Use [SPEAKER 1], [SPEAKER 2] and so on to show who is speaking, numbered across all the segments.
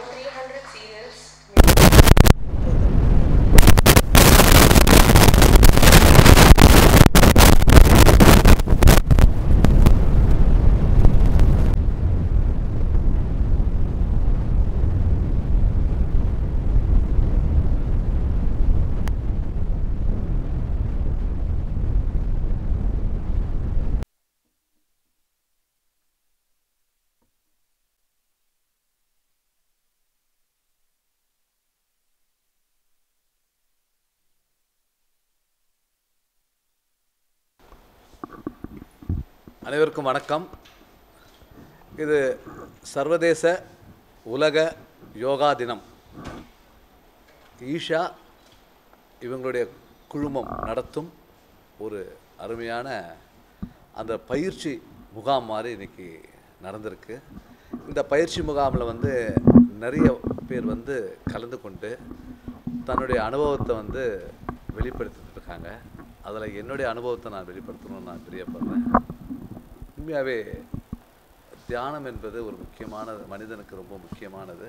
[SPEAKER 1] around 300 serials.
[SPEAKER 2] அனைவருக்கும் வணக்கம் இது சர்வதேச உலக யோகா தினம் ஈஷா இவங்களுடைய குழுமம் நடத்தும் ஒரு அருமையான அந்த பயிற்சி முகாம் மாதிரி இன்னைக்கு நடந்திருக்கு இந்த பயிற்சி முகாமில் வந்து நிறைய பேர் வந்து கலந்து கொண்டு தன்னுடைய அனுபவத்தை வந்து வெளிப்படுத்திட்டு இருக்காங்க அதில் என்னுடைய அனுபவத்தை நான் வெளிப்படுத்தணும்னு நான் பிரியப்படுறேன் உண்மையாகவே தியானம் என்பது ஒரு முக்கியமானது மனிதனுக்கு ரொம்ப முக்கியமானது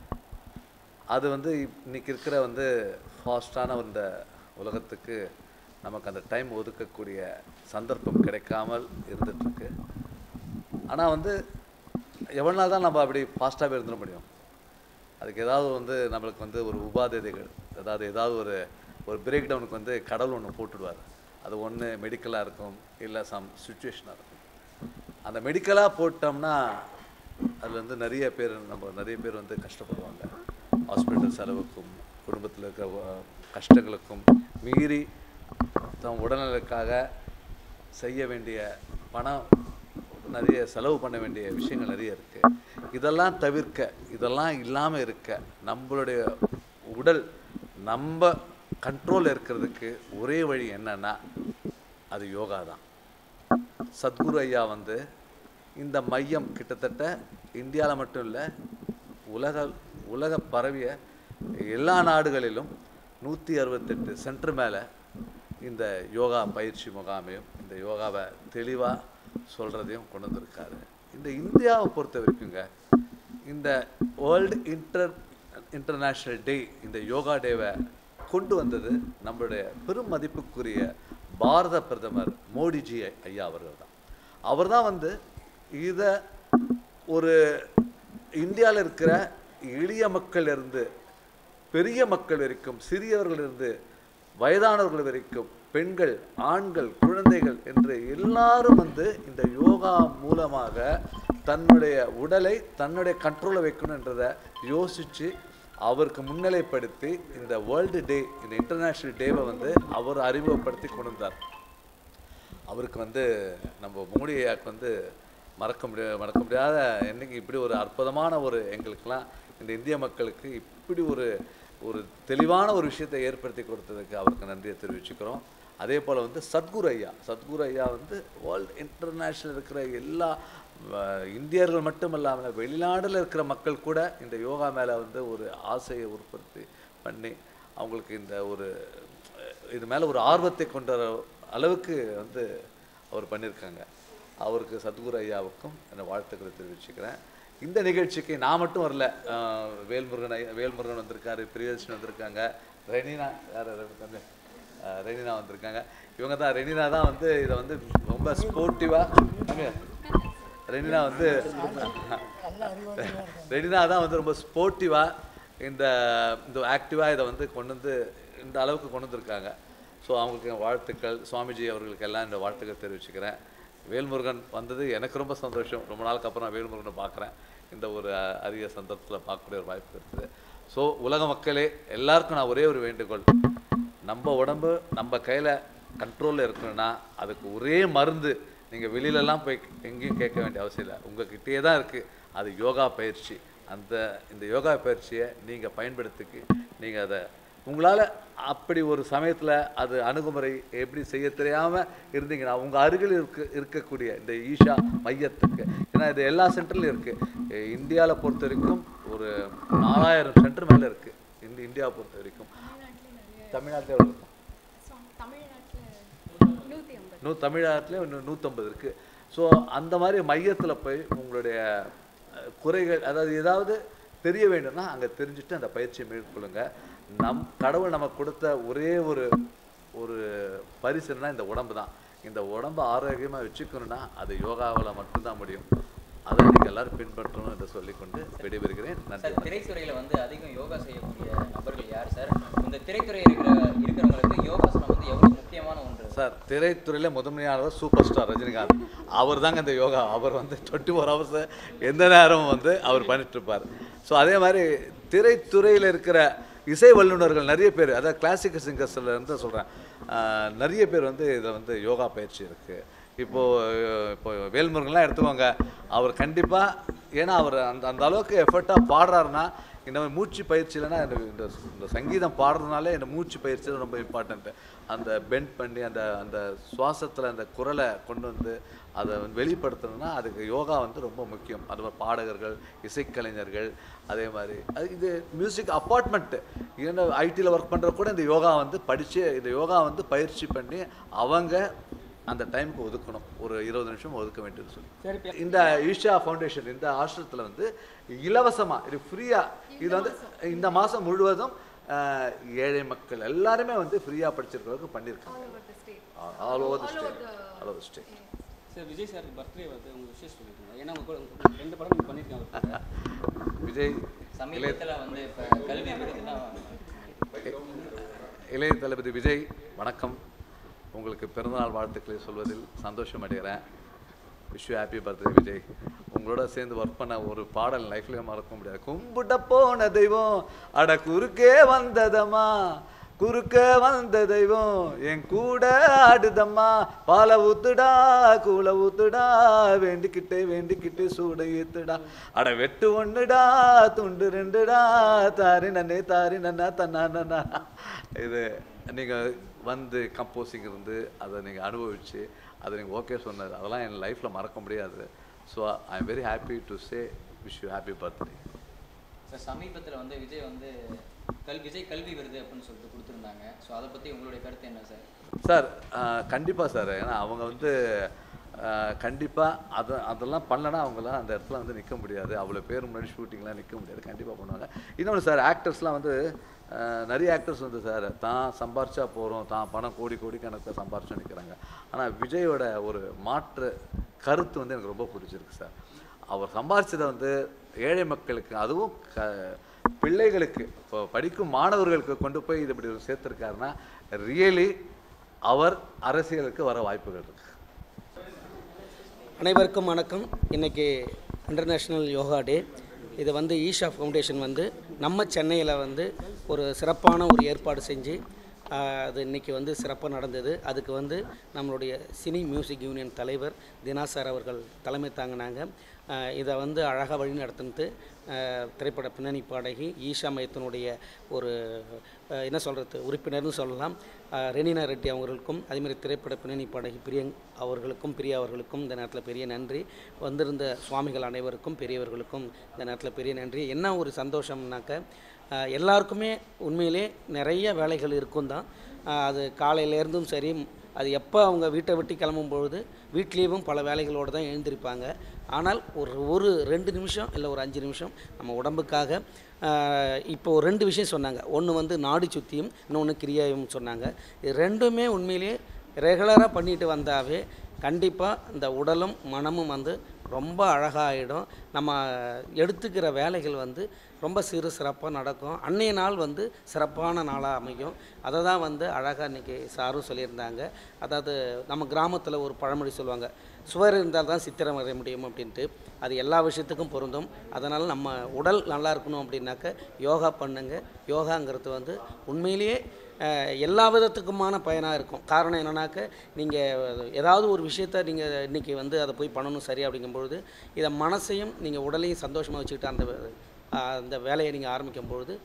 [SPEAKER 2] அது வந்து இப்- இன்னைக்கு இருக்கிற வந்து ஃபாஸ்டான இந்த உலகத்துக்கு நமக்கு அந்த டைம் ஒதுக்கக்கூடிய சந்தர்ப்பம் கிடைக்காமல் இருந்துகிட்ருக்கு ஆனால் வந்து எவ்வளோ நாள் தான் நம்ம அப்படி ஃபாஸ்ட்டாகவே இருந்துட முடியும் அதுக்கு ஏதாவது வந்து நம்மளுக்கு வந்து ஒரு உபாதைகள் அதாவது ஏதாவது ஒரு ஒரு பிரேக் டவுனுக்கு வந்து கடவுள் ஒன்று போட்டுடுவார் அது ஒன்று மெடிக்கலாக இருக்கும் இல்லை சம் சுச்சுவேஷனாக இருக்கும் அந்த மெடிக்கலாக போட்டோம்னா அதில் வந்து நிறைய பேர் நம்ம நிறைய பேர் வந்து கஷ்டப்படுவாங்க ஹாஸ்பிட்டல் செலவுக்கும் குடும்பத்தில் இருக்கிற அஹ், கஷ்டங்களுக்கும் மீறி தம் உடல்நலக்காக செய்ய வேண்டிய பணம் நிறைய செலவு பண்ண வேண்டிய விஷயங்கள் நிறைய இருக்குது இதெல்லாம் தவிர்க்க இதெல்லாம் இல்லாமல் இருக்க நம்மளுடைய உடல் நம்ம கண்ட்ரோல் இருக்கிறதுக்கு ஒரே வழி என்னன்னா அது யோகா தான் சத்குரு ஐயா வந்து இந்த மையம் கிட்டத்தட்ட இந்தியாவில் மட்டும் இல்லை உலக உலக பரவிய எல்லா நாடுகளிலும் நூற்றி அறுபத்தெட்டு சென்டர் மேலே இந்த யோகா பயிற்சி முகாமையும் இந்த யோகாவை தெளிவாக சொல்கிறதையும் கொண்டு வந்திருக்காரு இந்த இந்தியாவை பொறுத்த வரைக்குங்க இந்த வேர்ல்டு இன்டர் இன்டர்நேஷ்னல் டே இந்த யோகா டேவை கொண்டு வந்தது நம்மளுடைய பெரும் மதிப்புக்குரிய பாரத பிரதமர் மோடிஜி ஐயா அவர்கள் தான் அவர் தான் வந்து இதை ஒரு இந்தியாவில் இருக்கிற எளிய மக்கள் இருந்து பெரிய மக்கள் வரைக்கும் சிறியவர்கள் இருந்து வயதானவர்கள் வரைக்கும் பெண்கள் ஆண்கள் குழந்தைகள் என்று எல்லாரும் வந்து இந்த யோகா மூலமாக தன்னுடைய உடலை தன்னுடைய கண்ட்ரோலில் வைக்கணுன்றதை யோசித்து அவருக்கு முன்னிலைப்படுத்தி இந்த வேர்ல்டு டே இந்த இன்டர்நேஷ்னல் டேவை வந்து அவர் அறிமுகப்படுத்தி கொண்டு வந்தார் அவருக்கு வந்து நம்ம மோடி ஐயாக்கு வந்து மறக்க முடிய மறக்க முடியாத என்னைக்கு இப்படி ஒரு அற்புதமான ஒரு எங்களுக்கெல்லாம் இந்த இந்திய மக்களுக்கு இப்படி ஒரு ஒரு தெளிவான ஒரு விஷயத்தை ஏற்படுத்தி கொடுத்ததுக்கு அவருக்கு நன்றியை தெரிவிச்சுக்கிறோம் அதே போல் வந்து சத்குரு ஐயா சத்குரு ஐயா வந்து வேர்ல்டு இன்டர்நேஷ்னல் இருக்கிற எல்லா அஹ், இந்தியர்கள் மட்டும் இல்லாமல் வெளிநாடுல இருக்கிற மக்கள் கூட இந்த யோகா மேலே வந்து ஒரு ஆசையை உற்பத்தி பண்ணி அவங்களுக்கு இந்த ஒரு இது மேலே ஒரு ஆர்வத்தை கொண்டு வர அளவுக்கு வந்து அவர் பண்ணியிருக்காங்க அவருக்கு சத்குரு ஐயாவுக்கும் அந்த வாழ்த்துக்களை தெரிவிச்சுக்கிறேன் இந்த நிகழ்ச்சிக்கு நான் மட்டும் வரல அஹ், வேல்முருகன் ஐயா வேல்முருகன் வந்திருக்காரு பிரியதர்ஷன் வந்திருக்காங்க ரெனினா யார் இருக்காங்க அஹ், ரெனினா வந்திருக்காங்க இவங்க தான் ரெனினா தான் வந்து இதை வந்து ரொம்ப ஸ்போர்ட்டிவாக ரெனினா வந்து ரெனினா தான் வந்து ரொம்ப ஸ்போர்ட்டிவாக இந்த இந்த ஆக்டிவாக இதை வந்து கொண்டு வந்து இந்த அளவுக்கு கொண்டு வந்திருக்காங்க ஸோ அவங்களுக்கு என் வாழ்த்துக்கள் சுவாமிஜி அவர்களுக்கு எல்லாம் இந்த வாழ்த்துக்கள் தெரிவிச்சுக்கிறேன் வேல்முருகன் வந்தது எனக்கு ரொம்ப சந்தோஷம் ரொம்ப நாளுக்கு அப்புறம் நான் வேல்முருகனை பார்க்குறேன் இந்த ஒரு அஹ், அரிய சந்தர்ப்பத்தில் பார்க்கக்கூடிய ஒரு வாய்ப்பு இருக்குது ஸோ உலக மக்களே எல்லாருக்கும் நான் ஒரே ஒரு வேண்டுகோள் நம்ம உடம்பு நம்ம கையில் கண்ட்ரோலில் இருக்கணும்னா அதுக்கு ஒரே மருந்து நீங்கள் வெளியிலலாம் போய் எங்கேயும் கேட்க வேண்டிய அவசியம் இல்லை உங்ககிட்டயே தான் இருக்குது அது யோகா பயிற்சி அந்த இந்த யோகா பயிற்சியை நீங்கள் பயன்படுத்திக்கு நீங்கள் அதை உங்களால் அப்படி ஒரு சமயத்தில் அது அணுகுமுறை எப்படி செய்ய தெரியாமல் இருந்தீங்கன்னா உங்கள் அருகில் இருக்க இருக்கக்கூடிய இந்த ஈஷா மையத்துக்கு ஏன்னா இது எல்லா சென்டர்லையும் இருக்குது இந்தியாவில் பொறுத்த வரைக்கும் ஒரு நாலாயிரம் சென்டர் மேலே இருக்குது இந்த இந்தியாவை பொறுத்த வரைக்கும் தமிழ்நாட்டில் எவ்வளோ இருக்கும்
[SPEAKER 1] தமிழ்நாட்டில் நூற்றி ஐம்பது
[SPEAKER 2] நூ தமிழ்நாட்டிலே இன்னும் நூற்றம்பது இருக்குது ஸோ அந்த மாதிரி மையத்தில் போய் உங்களுடைய அஹ், குறைகள் அதாவது ஏதாவது தெரிய வேண்டும்னா அங்கே தெரிஞ்சுட்டு அந்த பயிற்சியை மேற்கொள்ளுங்க நம் கடவுள் நமக்கு கொடுத்த ஒரே ஒரு ஒரு பரிசுன்னா இந்த உடம்பு தான் இந்த உடம்பை ஆரோக்கியமாக வச்சுக்கணும்னா அது யோகாவில் மட்டும்தான் முடியும் அதை நீங்கள் எல்லாரும் பின்பற்றணும் என்று சொல்லிக்கொண்டு விடைபெறுகிறேன் நன்றி
[SPEAKER 3] சார்
[SPEAKER 2] வணக்கம்.
[SPEAKER 3] திரைத்துறையில வந்து அதிகம் யோகா செய்யக்கூடிய நபர்கள் யார் சார் இந்த திரைத்துறை இருக்கிற இருக்கிறவங்களுக்கு யோகாசனம் வந்து எவ்வளவு முக்கியமான ஒன்று
[SPEAKER 2] சார் திரைத்துறையில் முதன்மையானவர் சூப்பர் ஸ்டார் ரஜினிகாந்த் அவர் தாங்க இந்த யோகா அவர் வந்து டுவெண்ட்டி ஃபோர் ஹவர்ஸ் எந்த நேரமும் வந்து அவர் பண்ணிட்டு இருப்பார் ஸோ அதே மாதிரி திரைத்துறையில் இருக்கிற இசை வல்லுநர்கள் நிறைய பேர் அதாவது கிளாசிக்கல் சிங்கர்ஸில் இருந்து சொல்கிறேன் நிறைய பேர் வந்து இதில் வந்து யோகா பயிற்சி இருக்குது இப்போது இப்போ வேல்முருகன்லாம் எடுத்துக்கோங்க அவர் கண்டிப்பாக ஏன்னா அவர் அந்த அந்த அளவுக்கு எஃபர்ட்டாக பாடுறாருன்னா இந்த மாதிரி மூச்சு பயிற்சி இல்லைன்னா இந்த இந்த இந்த சங்கீதம் பாடுறதுனாலே இந்த மூச்சு பயிற்சி தான் ரொம்ப இம்பார்ட்டண்ட்டு அந்த பெண்ட் பண்ணி அந்த அந்த சுவாசத்தில் அந்த குரலை கொண்டு வந்து அதை வந்து வெளிப்படுத்தணும்னா அதுக்கு யோகா வந்து ரொம்ப முக்கியம் அது மாதிரி பாடகர்கள் இசைக்கலைஞர்கள் அதே மாதிரி அது இது மியூசிக் அப்பார்ட்மெண்ட்டு என்ன ஐடியில் ஒர்க் பண்ணுற கூட இந்த யோகா வந்து படித்து இந்த யோகா வந்து பயிற்சி பண்ணி அவங்க அந்த டைமுக்கு ஒதுக்கணும் ஒரு இருபது நிமிஷம் ஒதுக்க வேண்டியது சொல்லி இந்த ஈஷா ஃபவுண்டேஷன் இந்த ஆசிரமத்தில் வந்து இலவசமாக இது ஃப்ரீயாக இது வந்து இந்த மாதம் முழுவதும் அஹ், ஏழை மக்கள் எல்லாருமே வந்து ஃப்ரீயாக படிச்சிருக்கிறவங்க பண்ணியிருக்காங்க
[SPEAKER 1] all over the state.
[SPEAKER 2] All over the
[SPEAKER 1] All over
[SPEAKER 2] state
[SPEAKER 1] the-
[SPEAKER 2] all over state
[SPEAKER 4] sir Vijay sir birthday வந்து உங்க விஷயம் சொல்லியிருக்கீங்க ஏன்னா உங்க கூட ரெண்டு படம் நீங்கள் பண்ணியிருக்காங்க அவர் கூட.
[SPEAKER 2] விஜய் இளைய
[SPEAKER 3] சமீபத்துல வந்து இப்ப கல்வி விருதுலாம்
[SPEAKER 2] இளைய தளபதி விஜய் வணக்கம் உங்களுக்கு பிறந்தநாள் வாழ்த்துக்களை சொல்வதில் சந்தோஷம் அடைகிறேன் விஷ் ஹாப்பி பர்த்டே விஜய் உங்களோட சேர்ந்து ஒர்க் பண்ண ஒரு பாடல் லைஃப்லேயே மறக்க முடியாது கும்பிட்ட போன தெய்வம் அட குறுக்கே வந்ததம்மா குறுக்க வந்த தெய்வம் என் கூட ஆடுதம்மா பாலை ஊத்துடா கூல ஊத்துடா வேண்டிக்கிட்டே வேண்டிக்கிட்டே சூட ஏத்துடா அட வெட்டு ஒண்ணுடா துண்டு ரெண்டுடா தாரி நன்னே தாரி நன்னா தன்னா இது நீங்கள் வந்து கம்போசிங் இருந்து அதை நீங்கள் அனுபவிச்சு அதை நீங்கள் ஓகே சொன்னது அதெல்லாம் என் லைஃப்பில் மறக்க முடியாது so I am very happy to say wish you happy birthday
[SPEAKER 3] sir சமீபத்துல வந்து விஜய் வந்து கல் விஜய் கல்வி விருது அப்படின்னு சொல்லிட்டு கொடுத்துருந்தாங்க ஸோ அதை பத்தி உங்களுடைய கருத்து என்ன சார்
[SPEAKER 2] சார் கண்டிப்பாக சார் ஏன்னா அவங்க வந்து கண்டிப்பாக அதை அதெல்லாம் பண்ணலன்னா அவங்களாம் அந்த இடத்துல வந்து நிற்க முடியாது அவ்வளோ பேர் முன்னாடி ஷூட்டிங்லாம் நிற்க முடியாது கண்டிப்பாக பண்ணுவாங்க இன்னொன்று சார் ஆக்டர்ஸ்லாம் வந்து ஆஹ், நிறைய ஆக்டர்ஸ் வந்து சார் தான் சம்பாரிச்சா போகிறோம் தான் பணம் கோடி கோடி கணக்கில் சம்பாரிச்சா நிற்கிறாங்க ஆனால் விஜயோட ஒரு மாற்று கருத்து வந்து எனக்கு ரொம்ப பிடிச்சிருக்கு சார் அவர் சம்பாரிச்சதை வந்து ஏழை மக்களுக்கு அதுவும் க பிள்ளைகளுக்கு இப்போ படிக்கும் மாணவர்களுக்கு கொண்டு போய் இது இப்படி சேர்த்துருக்காருன்னா ரியலி அவர் அரசியலுக்கு வர வாய்ப்புகள் இருக்கு
[SPEAKER 5] அனைவருக்கும் வணக்கம் இன்றைக்கி இன்டர்நேஷ்னல் யோகா டே இது வந்து ஈஷா ஃபவுண்டேஷன் வந்து நம்ம சென்னையில் வந்து ஒரு சிறப்பான ஒரு ஏற்பாடு செஞ்சு ஆஹ், அது இன்றைக்கி வந்து சிறப்பாக நடந்தது அதுக்கு வந்து நம்மளுடைய சினி மியூசிக் யூனியன் தலைவர் தினா சார் அவர்கள் தலைமை தாங்கினாங்க ஆஹ், இதை வந்து அழகாக வழி நடத்துனது ஆஹ், திரைப்பட பின்னணி பாடகி ஈஷா மையத்தினுடைய ஒரு ஆஹ், என்ன சொல்கிறது உறுப்பினர்னு சொல்லலாம் ஆஹ், ரெனினா ரெட்டி அவர்களுக்கும் அதேமாதிரி திரைப்பட பின்னணி பாடகி பிரியங் அவர்களுக்கும் பிரியா அவர்களுக்கும் இந்த நேரத்தில் பெரிய நன்றி வந்திருந்த சுவாமிகள் அனைவருக்கும் பெரியவர்களுக்கும் இந்த நேரத்தில் பெரிய நன்றி என்ன ஒரு சந்தோஷம்னாக்க ஆஹ், எல்லாருக்குமே உண்மையிலே நிறைய வேலைகள் இருக்கும் தான் ஆஹ், அது காலையிலேருந்தும் சரி அது எப்போ அவங்க வீட்டை விட்டு கிளம்பும் பொழுது வீட்லேயும் பல வேலைகளோடு தான் எழுந்திருப்பாங்க ஆனால் ஒரு ஒரு ரெண்டு நிமிஷம் இல்லை ஒரு அஞ்சு நிமிஷம் நம்ம உடம்புக்காக ஆஹ், இப்போ ஒரு ரெண்டு விஷயம் சொன்னாங்க ஒன்று வந்து நாடி சுத்தியும் இன்னொன்று கிரியாயும் சொன்னாங்க இது ரெண்டுமே உண்மையிலேயே ரெகுலராக பண்ணிட்டு வந்தாவே கண்டிப்பாக இந்த உடலும் மனமும் வந்து ரொம்ப அழகாகிடும் நம்ம எடுத்துக்கிற வேலைகள் வந்து ரொம்ப சிறு சிறப்பாக நடக்கும் அன்னைய நாள் வந்து சிறப்பான நாளாக அமையும் அதை தான் வந்து அழகாக இன்றைக்கி சாரும் சொல்லியிருந்தாங்க அதாவது நம்ம கிராமத்தில் ஒரு பழமொழி சொல்லுவாங்க சுவர் இருந்தால் தான் சித்திரம் வரைய முடியும் அப்படின்ட்டு அது எல்லா விஷயத்துக்கும் பொருந்தும் அதனால் நம்ம உடல் நல்லா இருக்கணும் அப்படின்னாக்க யோகா பண்ணுங்க யோகாங்கிறது வந்து உண்மையிலேயே அஹ், எல்லா விதத்துக்குமான பயனாக இருக்கும் காரணம் என்னன்னாக்க நீங்கள் ஏதாவது ஒரு விஷயத்த நீங்கள் இன்றைக்கி வந்து அதை போய் பண்ணணும் சரி அப்படிங்கும்பொழுது இதை மனசையும் நீங்கள் உடலையும் சந்தோஷமாக வச்சுக்கிட்டு அந்த வே- அஹ், அந்த வேலையை நீங்கள் ஆரம்பிக்கும் பொழுது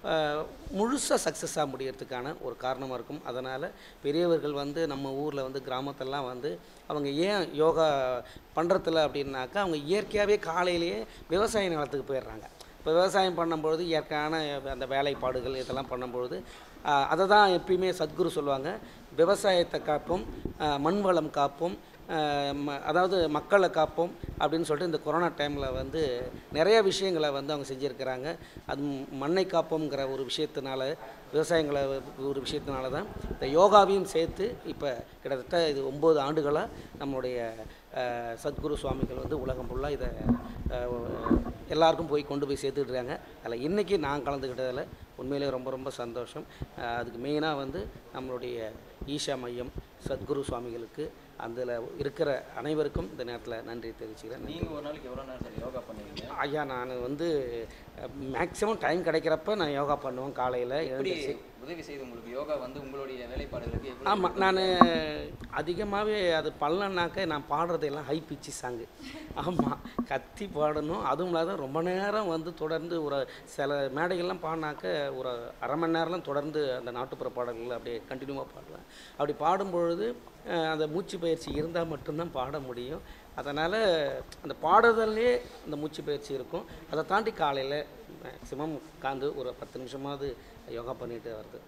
[SPEAKER 5] முழுசாக சக்ஸஸாக முடியறதுக்கான ஒரு காரணமாக இருக்கும் அதனால் பெரியவர்கள் வந்து நம்ம ஊரில் வந்து கிராமத்தெல்லாம் வந்து அவங்க ஏன் யோகா பண்ணுறதில்ல அப்படின்னாக்கா அவங்க இயற்கையாகவே காலையிலேயே விவசாய நிலத்துக்கு போயிடுறாங்க இப்போ விவசாயம் பண்ணும்பொழுது இயற்கையான அந்த வேலைப்பாடுகள் இதெல்லாம் பண்ணும்பொழுது ஆஹ், அதை தான் எப்பயுமே சத்குரு சொல்லுவாங்க விவசாயத்தை காப்போம் ஆஹ், மண் வளம் காப்போம் அஹ், ம- அதாவது மக்களை காப்போம் அப்படின்னு சொல்லிட்டு இந்த கொரோனா டைமில் வந்து நிறைய விஷயங்களை வந்து அவங்க செஞ்சுருக்கிறாங்க அது ம்- மண்ணை காப்போங்கிற ஒரு விஷயத்தினால விவசாயங்களை ஒரு விஷயத்தினால தான் இந்த யோகாவையும் சேர்த்து இப்போ கிட்டத்தட்ட இது ஒம்பது ஆண்டுகளாக நம்மளுடைய அஹ், சத்குரு சுவாமிகள் வந்து உலகம் ஃபுல்லாக இதை அஹ், எல்லாருக்கும் போய் கொண்டு போய் சேர்த்துட்டு இருக்காங்க அதில் இன்றைக்கி நான் கலந்துக்கிட்டதில் உண்மையிலே ரொம்ப ரொம்ப சந்தோஷம் அஹ், அதுக்கு மெயினாக வந்து நம்மளுடைய ஈஷா மையம் சத்குரு சுவாமிகளுக்கு அதில் இருக்கிற அனைவருக்கும் இந்த நேரத்தில் நன்றி தெரிவிச்சுக்கிறேன் நன்றி.
[SPEAKER 3] நீங்கள் ஒரு நாளைக்கு எவ்வளோ நேரம் சார் யோகா பண்ணுவீங்க
[SPEAKER 5] ஐயா நான் வந்து மேக்ஸிமம் டைம் கிடைக்கிறப்ப நான் யோகா பண்ணுவேன் காலையில்
[SPEAKER 3] எப்படி
[SPEAKER 5] எழுந்திரிச்சு
[SPEAKER 3] உதவி செய்து உங்களுக்கு யோகா வந்து உங்களுடைய வேலைப்பாடுகளுக்கு எப்படி
[SPEAKER 5] ஆமாம் நான் அதிகமாகவே அது பண்ணலனாக்க நான் பாடுறதெல்லாம் ஹை பிச்சு சாங்கு ஆமாம் கத்தி பாடணும் அதுவும் இல்லாத ரொம்ப நேரம் வந்து தொடர்ந்து ஒரு சில மேடைகள்லாம் பாடினாக்க ஒரு அரை மணி நேரம்லாம் தொடர்ந்து அந்த நாட்டுப்புற பாடல்கள் அப்படியே கண்டினியூவாக பாடுவேன் அப்படி பாடும்பொழுது அஹ், அந்த மூச்சு பயிற்சி இருந்தால் மட்டும்தான் பாட முடியும் அதனால் அந்த பாடுதல்லே அந்த மூச்சு பயிற்சி இருக்கும் அதை தாண்டி காலையில் மேக்ஸிமம் உட்காந்து ஒரு பத்து நிமிஷமாவது யோகா பண்ணிட்டு வருது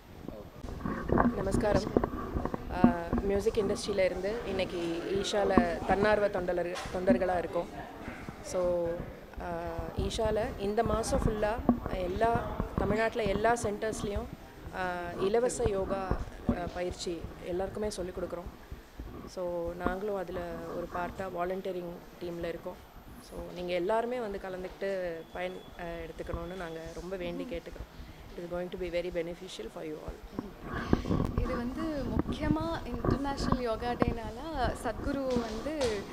[SPEAKER 1] நமஸ்காரம் மியூசிக் இண்டஸ்ட்ரியில இருந்து இன்னைக்கு ஈஷாவில் தன்னார்வ தொண்டர் தொண்டர்களாக இருக்கோம் ஸோ ஈஷாவில் இந்த மாதம் ஃபுல்லாக எல்லா தமிழ்நாட்டில் எல்லா சென்டர்ஸ்லேயும் இலவச யோகா ஆஹ், பயிற்சி எல்லாருக்குமே சொல்லிக் கொடுக்குறோம் ஸோ நாங்களும் அதில் ஒரு பார்ட்டாக வாலண்டியரிங் டீமில் இருக்கோம் ஸோ நீங்கள் எல்லாருமே வந்து கலந்துக்கிட்டு பயன் ஆஹ், எடுத்துக்கணும்னு நாங்கள் ரொம்ப வேண்டி கேட்டுக்கிறோம் it is going to be very beneficial for you all
[SPEAKER 6] இது வந்து முக்கியமாக இன்டர்நேஷ்னல் யோகா டேனால சத்குரு வந்து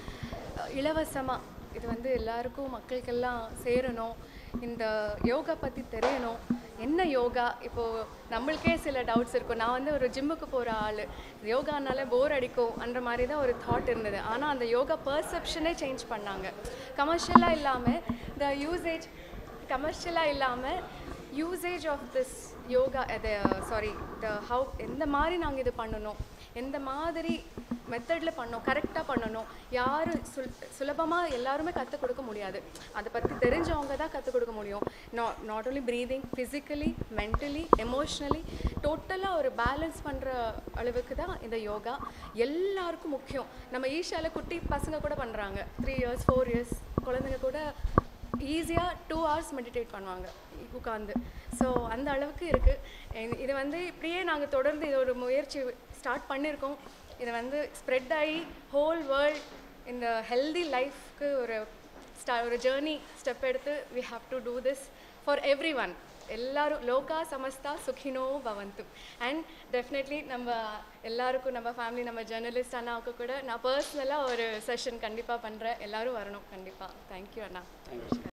[SPEAKER 6] இலவசமாக இது வந்து எல்லாருக்கும் மக்களுக்கெல்லாம் சேரணும் இந்த யோகா பற்றி தெரியணும் என்ன யோகா இப்போது நம்மளுக்கே சில டவுட்ஸ் இருக்கும் நான் வந்து ஒரு ஜிம்முக்கு போகிற ஆள் யோகானால போர் அடிக்கும் அந்த மாதிரி தான் ஒரு தாட் இருந்தது ஆனால் அந்த யோகா பர்செப்ஷனே சேஞ்ச் பண்ணாங்க கமர்ஷியலாக இல்லாமல் த யூசேஜ் கமர்ஷியலாக இல்லாமல் யூசேஜ் ஆஃப் திஸ் யோகா அது சாரி த ஹவு எந்த மாதிரி நாங்கள் இது பண்ணணும் எந்த மாதிரி மெத்தடில் பண்ணோம் கரெக்டாக பண்ணணும் யாரும் சுல் சுலபமாக எல்லாருமே கற்றுக் கொடுக்க முடியாது அதை பற்றி தெரிஞ்சவங்க தான் கற்றுக் கொடுக்க முடியும் not not only breathing physically mentally emotionally டோட்டலாக ஒரு பேலன்ஸ் பண்ணுற அளவுக்கு தான் இந்த யோகா எல்லாருக்கும் முக்கியம் நம்ம ஈஷால குட்டி பசங்க கூட பண்ணுறாங்க த்ரீ இயர்ஸ் ஃபோர் இயர்ஸ் குழந்தைங்க கூட ஈஸியாக டூ ஹவர்ஸ் மெடிடேட் பண்ணுவாங்க உட்காந்து ஸோ அந்த அளவுக்கு இருக்குது இது வந்து இப்படியே நாங்கள் தொடர்ந்து இது ஒரு முயற்சி ஸ்டார்ட் பண்ணியிருக்கோம் இது வந்து ஸ்ப்ரெட் ஆகி ஹோல் வேர்ல்ட் இந்த ஹெல்தி லைஃப்க்கு ஒரு ஸ்டா ஒரு ஜேர்னி ஸ்டெப் எடுத்து we have to do this for everyone எல்லாரும் லோகா சமஸ்தா சுகினோ பவந்து அண்ட் டெஃபினெட்லி நம்ம எல்லாருக்கும் நம்ம ஃபேமிலி நம்ம ஜேர்னலிஸ்ட் அண்ணாவுக்கு கூட நான் பர்சனலாக ஒரு செஷன் கண்டிப்பாக பண்ணுறேன் எல்லாரும் வரணும் கண்டிப்பாக தேங்க்யூ அண்ணா
[SPEAKER 4] தேங்க்யூ